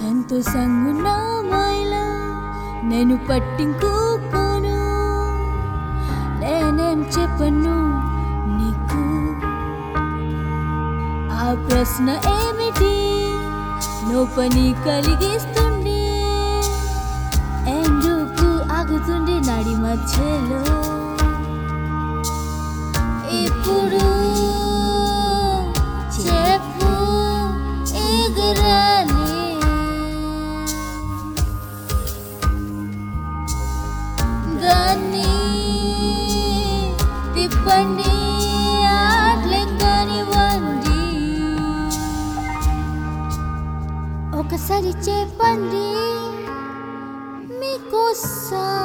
సంతోషంగున్నా మైలా నేను పట్టించుకోను నేనేం చెప్పను నీకు ఆ ప్రశ్న ఏమిటి నో పని కలిగిస్తుంది ఎందుకు ఆగుతుంది నడి మధ్యలో ఇప్పుడు చెప్పు ఎగరాలి దాన్ని తిప్పండి ఆటలెక్కనివ్వండి ఒకసారి చెప్పండి మీకోసం